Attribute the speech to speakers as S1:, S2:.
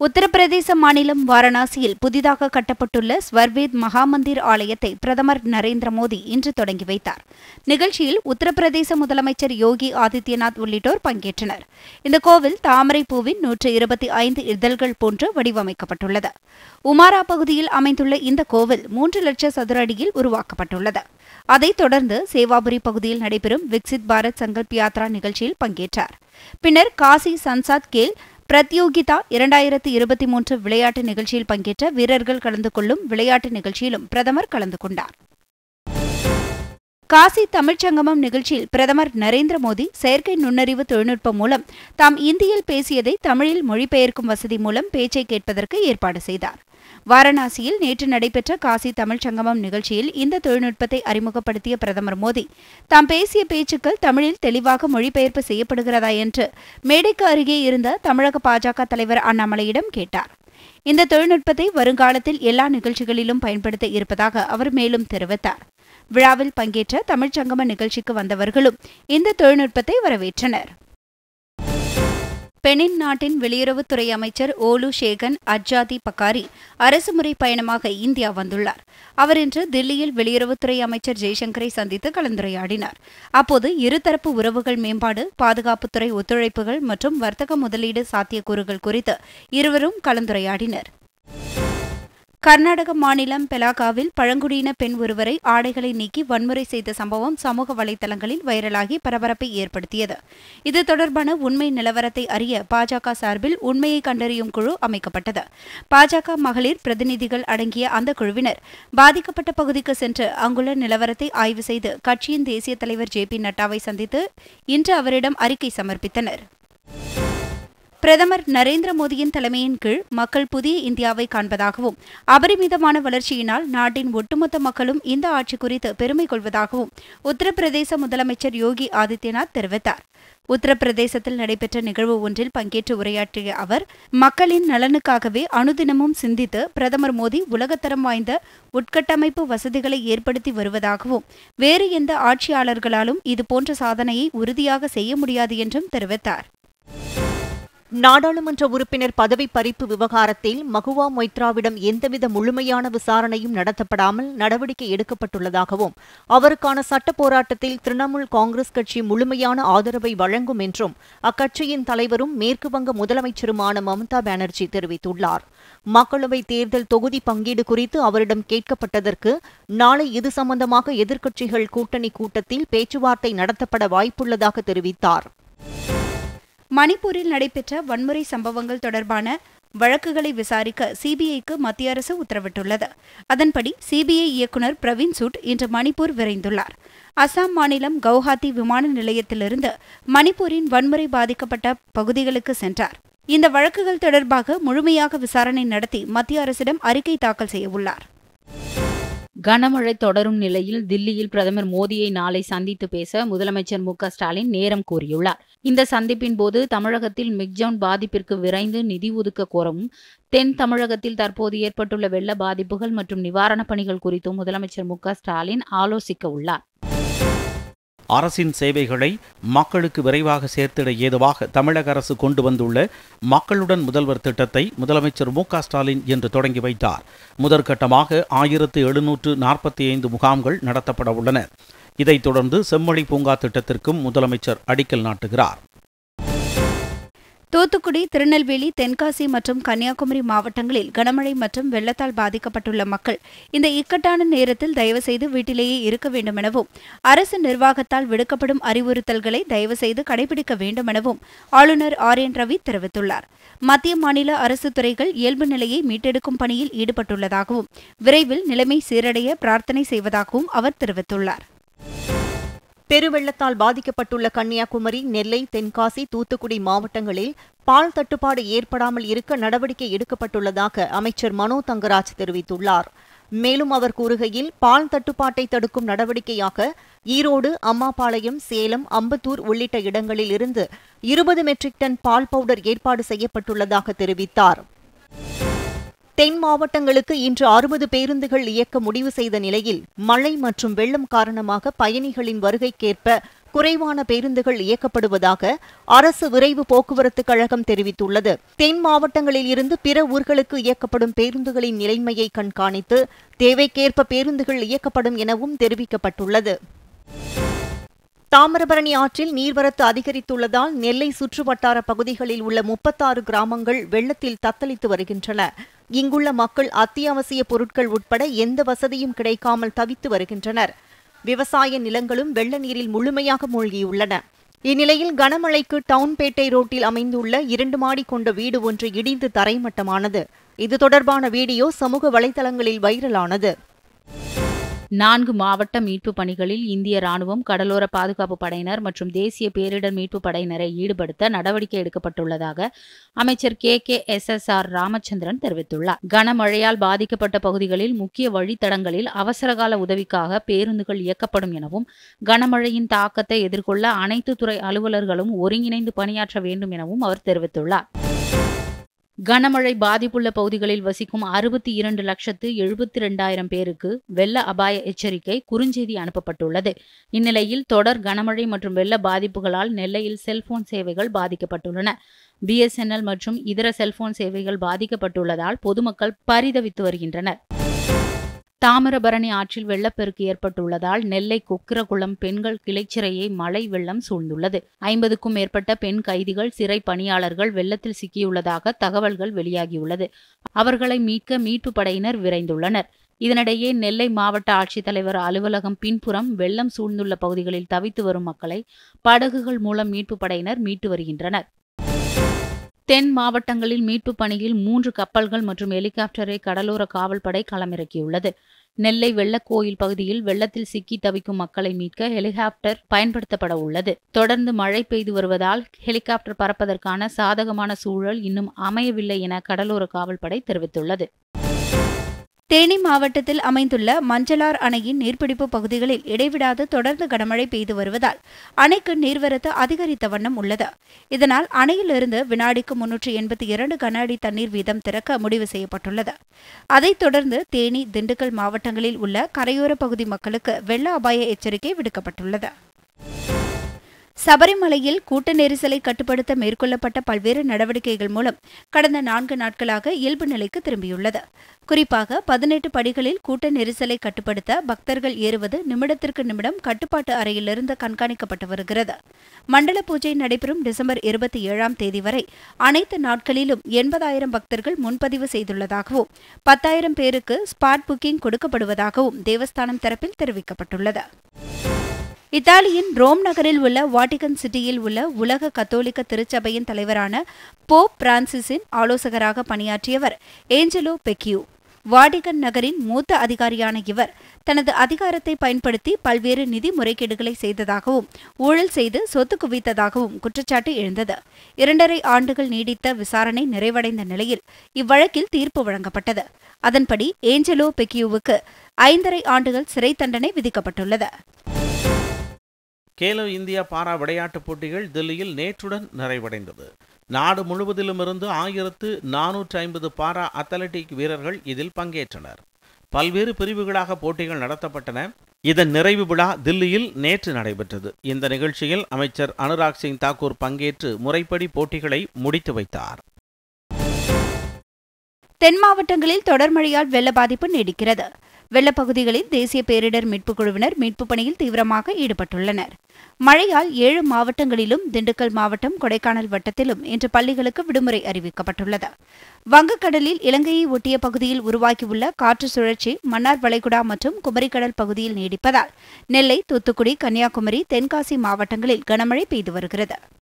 S1: உத்தரப்பிரதேச மாநிலம் வாரணாசியில் புதிதாக கட்டப்பட்டுள்ள ஸ்வர்வேத் மகாமந்திர் ஆலயத்தை பிரதமர் நரேந்திர மோடி இன்று தொடங்கி வைத்தார் நிகழ்ச்சியில் உத்தரப்பிரதேச முதலமைச்சர் யோகி ஆதித்யநாத் உள்ளிட்டோர் பங்கேற்றனர் இந்த கோவில் தாமரை பூவின் நூற்று இருபத்தி ஐந்து இதழ்கள் போன்று வடிவமைக்கப்பட்டுள்ளது உமாரா பகுதியில் அமைந்துள்ள இந்த கோவில் மூன்று லட்சம் சதுர அடியில் உருவாக்கப்பட்டுள்ளது அதைத் தொடர்ந்து சேவாபுரி பகுதியில் நடைபெறும் விக்சித் பாரத் சங்கல்ப் யாத்ரா நிகழ்ச்சியில் பங்கேற்றார் பின்னர் காசி சன்சாத் கேல் பிரத்யோகிதா இரண்டாயிரத்து இருபத்தி மூன்று விளையாட்டு நிகழ்ச்சியில் பங்கேற்ற வீரர்கள் கலந்து கொள்ளும் விளையாட்டு நிகழ்ச்சியிலும் பிரதமர் கலந்து கொண்டார் காசி தமிழ்ச் சங்கமம் நிகழ்ச்சியில் பிரதமர் நரேந்திர மோடி செயற்கை நுண்ணறிவு தொழில்நுட்பம் மூலம் தாம் இந்தியில் பேசியதை தமிழில் மொழிபெயர்க்கும் வசதி மூலம் பேச்சை கேட்பதற்கு ஏற்பாடு செய்தார் வாரணாசியில் நேற்று நடைபெற்ற காசி தமிழ்ச் சங்கமம் நிகழ்ச்சியில் இந்த தொழில்நுட்பத்தை அறிமுகப்படுத்திய பிரதமர் மோடி தாம் பேசிய பேச்சுக்கள் தமிழில் தெளிவாக மொழிபெயர்ப்பு செய்யப்படுகிறதா என்று மேடைக்கு அருகே இருந்த தமிழக பாஜக தலைவர் அண்ணாமலையிடம் கேட்டார் இந்த தொழில்நுட்பத்தை வருங்காலத்தில் எல்லா நிகழ்ச்சிகளிலும் பயன்படுத்த இருப்பதாக அவர் மேலும் தெரிவித்தார் விழாவில் பங்கேற்ற தமிழ்ச் சங்கம நிகழ்ச்சிக்கு வந்தவர்களும் இந்த தொழில்நுட்பத்தை வரவேற்றனர் பெனின் நாட்டின் வெளியுறவுத்துறை அமைச்சர் ஓலு ஷேகன் அஜாதி பக்காரி அரசுமுறை பயணமாக இந்தியா வந்துள்ளார் அவர் இன்று தில்லியில் வெளியுறவுத்துறை அமைச்சர் ஜெய்சங்கரை சந்தித்து கலந்துரையாடினார் அப்போது இருதரப்பு உறவுகள் மேம்பாடு பாதுகாப்புத்துறை ஒத்துழைப்புகள் மற்றும் வர்த்தக முதலீடு சாத்தியக்கூறுகள் குறித்து இருவரும் கலந்துரையாடினர் கர்நாடக மாநிலம் பெலாகாவில் பழங்குடியின பெண் ஒருவரை ஆடைகளை நீக்கி வன்முறை செய்த சம்பவம் சமூக வலைதளங்களில் வைரலாகி பரபரப்பை ஏற்படுத்தியது இது தொடர்பான உண்மை நிலவரத்தை அறிய பாஜக சார்பில் உண்மையை கண்டறியும் குழு அமைக்கப்பட்டது பாஜக மகளிர் பிரதிநிதிகள் அடங்கிய அந்த குழுவினர் பாதிக்கப்பட்ட பகுதிக்கு சென்று அங்குள்ள நிலவரத்தை ஆய்வு செய்து கட்சியின் தேசிய தலைவர் ஜே பி நட்டாவை சந்தித்து இன்று அவரிடம் அறிக்கை சமர்ப்பித்தனர் பிரதமர் நரேந்திர மோடியின் தலைமையின் கீழ் மக்கள் புதிய இந்தியாவை காண்பதாகவும் அபரிமிதமான வளர்ச்சியினால் நாட்டின் ஒட்டுமொத்த மக்களும் இந்த ஆட்சி குறித்து பெருமை கொள்வதாகவும் உத்தரப்பிரதேச முதலமைச்சர் யோகி ஆதித்யநாத் தெரிவித்தார் உத்தரப்பிரதேசத்தில் நடைபெற்ற நிகழ்வு ஒன்றில் பங்கேற்று உரையாற்றிய அவர் மக்களின் நலனுக்காகவே அனுதினமும் சிந்தித்து பிரதமர் மோடி உலகத்தரம் வாய்ந்த உட்கட்டமைப்பு வசதிகளை ஏற்படுத்தி வருவதாகவும் வேறு எந்த ஆட்சியாளர்களாலும் இதுபோன்ற சாதனையை உறுதியாக செய்ய முடியாது என்றும் தெரிவித்தார்
S2: நாடாளுமன்ற உறுப்பினர் பதவி பறிப்பு விவகாரத்தில் மகுவா மொய்த்ராவிடம் எந்தவித முழுமையான விசாரணையும் நடத்தப்படாமல் நடவடிக்கை எடுக்கப்பட்டுள்ளதாகவும் அவருக்கான சட்ட போராட்டத்தில் திரிணாமுல் காங்கிரஸ் கட்சி முழுமையான ஆதரவை வழங்கும் என்றும் அக்கட்சியின் தலைவரும் மேற்குவங்க முதலமைச்சருமான மம்தா பானர்ஜி தெரிவித்துள்ளார் மக்களவைத் தேர்தல் தொகுதி பங்கீடு குறித்து அவரிடம் கேட்கப்பட்டதற்கு நாளை இது சம்பந்தமாக எதிர்க்கட்சிகள் கூட்டணி கூட்டத்தில் பேச்சுவார்த்தை நடத்தப்பட வாய்ப்புள்ளதாக தெரிவித்தார்
S1: மணிப்பூரில் நடைபெற்ற வன்முறை சம்பவங்கள் தொடர்பான வழக்குகளை விசாரிக்க சிபிஐக்கு மத்திய அரசு உத்தரவிட்டுள்ளது அதன்படி சிபிஐ இயக்குநர் பிரவீன் சூட் இன்று மணிப்பூர் விரைந்துள்ளார் அசாம் மாநிலம் கவுஹாத்தி விமான நிலையத்திலிருந்து மணிப்பூரின் வன்முறை பாதிக்கப்பட்ட பகுதிகளுக்கு சென்றார் இந்த வழக்குகள் தொடர்பாக முழுமையாக விசாரணை நடத்தி மத்திய அரசிடம் அறிக்கை தாக்கல் செய்யவுள்ளார்
S3: கனமழை தொடரும் நிலையில் தில்லியில் பிரதமர் மோடியை நாளை சந்தித்து பேச முதலமைச்சர் மு ஸ்டாலின் நேரம் கோரியுள்ளார் இந்த சந்திப்பின் போது தமிழகத்தில் மிக்ஜவுன் பாதிப்பிற்கு விரைந்து நிதி ஒதுக்க கோரவும் தென் தமிழகத்தில் தற்போது ஏற்பட்டுள்ள வெள்ள பாதிப்புகள் மற்றும் நிவாரணப் பணிகள் குறித்தும் முதலமைச்சர் மு ஸ்டாலின் ஆலோசிக்க உள்ளார்
S4: அரசின் சேவைகளை மக்களுக்கு விரைவாக சேர்த்திட ஏதுவாக தமிழக அரசு கொண்டு வந்துள்ள மக்களுடன் முதல்வர் திட்டத்தை முதலமைச்சர் மு ஸ்டாலின் இன்று தொடங்கி வைத்தார் முதற்கட்டமாக ஆயிரத்து எழுநூற்று நாற்பத்தி ஐந்து முகாம்கள் நடத்தப்பட உள்ளன இதைத் தொடர்ந்து செம்மொழி பூங்கா திட்டத்திற்கும் முதலமைச்சர் அடிக்கல் நாட்டுகிறார்
S1: தூத்துக்குடி திருநெல்வேலி தென்காசி மற்றும் கன்னியாகுமரி மாவட்டங்களில் கனமழை மற்றும் வெள்ளத்தால் பாதிக்கப்பட்டுள்ள மக்கள் இந்த இக்கட்டான நேரத்தில் தயவு செய்து வீட்டிலேயே இருக்க வேண்டுமெனவும் அரசு நிர்வாகத்தால் விடுக்கப்படும் அறிவுறுத்தல்களை தயவு செய்து கடைபிடிக்க வேண்டுமெனவும் ஆளுநர் ஆர் என் ரவி தெரிவித்துள்ளார் மத்திய மாநில அரசு துறைகள் இயல்பு நிலையை மீட்டெடுக்கும் பணியில் ஈடுபட்டுள்ளதாகவும் விரைவில் நிலைமை சீரடைய பிரார்த்தனை செய்வதாகவும் அவர் தெரிவித்துள்ளார்
S2: பெருவெள்ளத்தால் பாதிக்கப்பட்டுள்ள கன்னியாகுமரி நெல்லை தென்காசி தூத்துக்குடி மாவட்டங்களில் பால் தட்டுப்பாடு ஏற்படாமல் இருக்க நடவடிக்கை எடுக்கப்பட்டுள்ளதாக அமைச்சர் மனோ தங்கராஜ் தெரிவித்துள்ளார் மேலும் அவர் கூறுகையில் பால் தட்டுப்பாட்டை தடுக்கும் நடவடிக்கையாக ஈரோடு அம்மாபாளையம் சேலம் அம்பத்தூர் உள்ளிட்ட இடங்களில் இருந்து இருபது மெட்ரிக் டன் பால் பவுடர் ஏற்பாடு செய்யப்பட்டுள்ளதாக தெரிவித்தார் தென் மாவட்டங்களுக்கு இன்று அறுபது பேருந்துகள் இயக்க முடிவு செய்த நிலையில் மழை மற்றும் வெள்ளம் காரணமாக பயணிகளின் வருகைக்கேற்ப குறைவான பேருந்துகள் இயக்கப்படுவதாக அரசு விரைவு போக்குவரத்து கழகம் தெரிவித்துள்ளது தென் மாவட்டங்களில் இருந்து பிற ஊர்களுக்கு இயக்கப்படும் பேருந்துகளின் நிலைமையை கண்காணித்து தேவைக்கேற்ப பேருந்துகள் இயக்கப்படும் எனவும் தெரிவிக்கப்பட்டுள்ளது தாமிரபரணி ஆற்றில் நீர்வரத்து அதிகரித்துள்ளதால் நெல்லை சுற்றுவட்டார பகுதிகளில் உள்ள முப்பத்தாறு கிராமங்கள் வெள்ளத்தில் தத்தளித்து வருகின்றன இங்குள்ள மக்கள் அத்தியாவசிய பொருட்கள் உட்பட எந்த வசதியும் கிடைக்காமல் தவித்து வருகின்றனர் விவசாய நிலங்களும் வெள்ள நீரில் முழுமையாக மூழ்கியுள்ளன இந்நிலையில் கனமழைக்கு டவுன்பேட்டை ரோட்டில் அமைந்துள்ள இரண்டு மாடி கொண்ட வீடு ஒன்று இடிந்து தரைமட்டமானது இது தொடர்பான வீடியோ சமூக வலைதளங்களில் வைரலானது
S3: நான்கு மாவட்ட மீட்புப் பணிகளில் இந்திய ராணுவம் கடலோர பாதுகாப்பு படையினர் மற்றும் தேசிய பேரிடர் மீட்புப் படையினரை ஈடுபடுத்த நடவடிக்கை எடுக்கப்பட்டுள்ளதாக அமைச்சர் K K S S R Ramachandran தெரிவித்துள்ளார் கனமழையால் பாதிக்கப்பட்ட பகுதிகளில் முக்கிய வழித்தடங்களில் அவசரகால உதவிக்காக பேருந்துகள் இயக்கப்படும் எனவும் கனமழையின் தாக்கத்தை எதிர்கொள்ள அனைத்து துறை அலுவலர்களும் ஒருங்கிணைந்து பணியாற்ற வேண்டும் எனவும் அவர் தெரிவித்துள்ளார் கனமழை பாதிப்புள்ள பகுதிகளில் வசிக்கும் அறுபத்தி இரண்டு லட்சத்து எழுபத்தி இரண்டாயிரம் பேருக்கு வெள்ள அபாய எச்சரிக்கை குறுஞ்செய்தி அனுப்பப்பட்டுள்ளது இந்நிலையில் தொடர் கனமழை மற்றும் வெள்ள பாதிப்புகளால் நெல்லையில் செல்போன் சேவைகள் பாதிக்கப்பட்டுள்ளன பிஎஸ்என்எல் மற்றும் இதர செல்போன் சேவைகள் பாதிக்கப்பட்டுள்ளதால் பொதுமக்கள் பரிதவித்து வருகின்றனர் தாமிரபரணி ஆற்றில் வெள்ளப்பெருக்கு ஏற்பட்டுள்ளதால் நெல்லை கொக்கிரகுளம் பெண்கள் கிளைச்சிறையை மழை வெள்ளம் சூழ்ந்துள்ளது ஐம்பதுக்கும் மேற்பட்ட பெண் கைதிகள் சிறை பணியாளர்கள் வெள்ளத்தில் சிக்கியுள்ளதாக தகவல்கள் வெளியாகியுள்ளது அவர்களை மீட்க மீட்பு படையினர் விரைந்துள்ளனர் இதனிடையே நெல்லை மாவட்ட ஆட்சித்தலைவர் அலுவலகம் பின்புறம் வெள்ளம் சூழ்ந்துள்ள பகுதிகளில் தவித்து வரும் மக்களை படகுகள் மூலம் மீட்பு படையினர் மீட்டு வருகின்றனர் தென் மாவட்டங்களில் மீட்புப் பணியில் மூன்று கப்பல்கள் மற்றும் ஹெலிகாப்டரை கடலோர காவல்படை களமிறக்கியுள்ளது நெல்லை வெள்ளக்கோயில் பகுதியில் வெள்ளத்தில் சிக்கி தவிக்கும் மக்களை மீட்க ஹெலிகாப்டர் பயன்படுத்தப்பட உள்ளது தொடர்ந்து மழை பெய்து வருவதால் ஹெலிகாப்டர் பறப்பதற்கான சாதகமான சூழல் இன்னும் அமையவில்லை என கடலோர காவல்படை தெரிவித்துள்ளது
S1: தேனி மாவட்டத்தில் அமைந்துள்ள மஞ்சளார் அணையின் நீர்பிடிப்பு பகுதிகளில் இடைவிடாது தொடர்ந்து கனமழை பெய்து வருவதால் அணைக்கு நீர்வரத்து அதிகரித்த வண்ணம் உள்ளது இதனால் அணையிலிருந்து வினாடிக்கு முன்னூற்று எண்பத்தி இரண்டு கன அடி தண்ணீர் வீதம் திறக்க முடிவு செய்யப்பட்டுள்ளது அதைத் தொடர்ந்து தேனி திண்டுக்கல் மாவட்டங்களில் உள்ள கரையோர பகுதி மக்களுக்கு வெள்ள அபாய எச்சரிக்கை விடுக்கப்பட்டுள்ளது சபரிமலையில் கூட்ட நெரிசலை கட்டுப்படுத்த மேற்கொள்ளப்பட்ட பல்வேறு நடவடிக்கைகள் மூலம் கடந்த நான்கு நாட்களாக இயல்பு நிலைக்கு திரும்பியுள்ளது குறிப்பாக பதினெட்டு படிகளில் கூட்ட நெரிசலை கட்டுப்படுத்த பக்தர்கள் ஏறுவது நிமிடத்திற்கு நிமிடம் கட்டுப்பாட்டு அறையிலிருந்து கண்காணிக்கப்பட்டு வருகிறது மண்டல பூஜை நடைபெறும் டிசம்பர் இருபத்தி ஏழாம் தேதி வரை அனைத்து நாட்களிலும் எண்பதாயிரம் பக்தர்கள் முன்பதிவு செய்துள்ளதாகவும் பத்தாயிரம் பேருக்கு ஸ்பாட் புக்கிங் கொடுக்கப்படுவதாகவும் தேவஸ்தானம் தரப்பில் தெரிவிக்கப்பட்டுள்ளது இத்தாலியின் ரோம் நகரில் உள்ள வாட்டிகன் சிட்டியில் உள்ள உலக கத்தோலிக்க திருச்சபையின் தலைவரான போப் பிரான்சிஸின் ஆலோசகராக பணியாற்றியவர் ஏஞ்சலோ பெக்கியூ வாடிகன் நகரின் மூத்த அதிகாரியான இவர் தனது அதிகாரத்தை பயன்படுத்தி பல்வேறு நிதி முறைகேடுகளை செய்ததாகவும் ஊழல் செய்து சொத்து குவித்ததாகவும் குற்றச்சாட்டு எழுந்தது இரண்டரை ஆண்டுகள் நீடித்த விசாரணை நிறைவடைந்த நிலையில் இவ்வழக்கில் தீர்ப்பு வழங்கப்பட்டது அதன்படி ஏஞ்சலோ பெக்கியூவுக்கு ஐந்தரை ஆண்டுகள் சிறை தண்டனை விதிக்கப்பட்டுள்ளது
S4: கேலோ இந்தியா பாரா விளையாட்டுப் போட்டிகள் தில்லியில் நேற்றுடன் நிறைவடைந்தது நாடு முழுவதிலுமிருந்து ஆயிரத்து நானூற்று ஐம்பது பாரா அத்லட்டிக் வீரர்கள் இதில் பங்கேற்றனர் பல்வேறு பிரிவுகளாக போட்டிகள் நடத்தப்பட்டன இதன் நிறைவு விழா தில்லியில் நேற்று நடைபெற்றது இந்த நிகழ்ச்சியில் அமைச்சர் அனுராக் சிங் தாக்கூர் பங்கேற்று முறைப்படி போட்டிகளை முடித்து வைத்தார்
S1: தென் மாவட்டங்களில் தொடர் மழையால் வெள்ள பாதிப்பு நீடிக்கிறது வெள்ளப்பகுதிகளில் தேசிய பேரிடர் மீட்புக் குழுவினர் மீட்புப் பணியில் தீவிரமாக ஈடுபட்டுள்ளனர் மழையால் ஏழு மாவட்டங்களிலும் திண்டுக்கல் மாவட்டம் கொடைக்கானல் வட்டத்திலும் இன்று பள்ளிகளுக்கு விடுமுறை அறிவிக்கப்பட்டுள்ளது வங்கக்கடலில் இலங்கையை ஒட்டிய பகுதியில் உருவாகியுள்ள காற்று சுழற்சி மன்னார் வளைகுடா மற்றும் குமரிக்கடல் பகுதியில் நீடிப்பதால் நெல்லை தூத்துக்குடி கன்னியாகுமரி தென்காசி மாவட்டங்களில் கனமழை பெய்து வருகிறது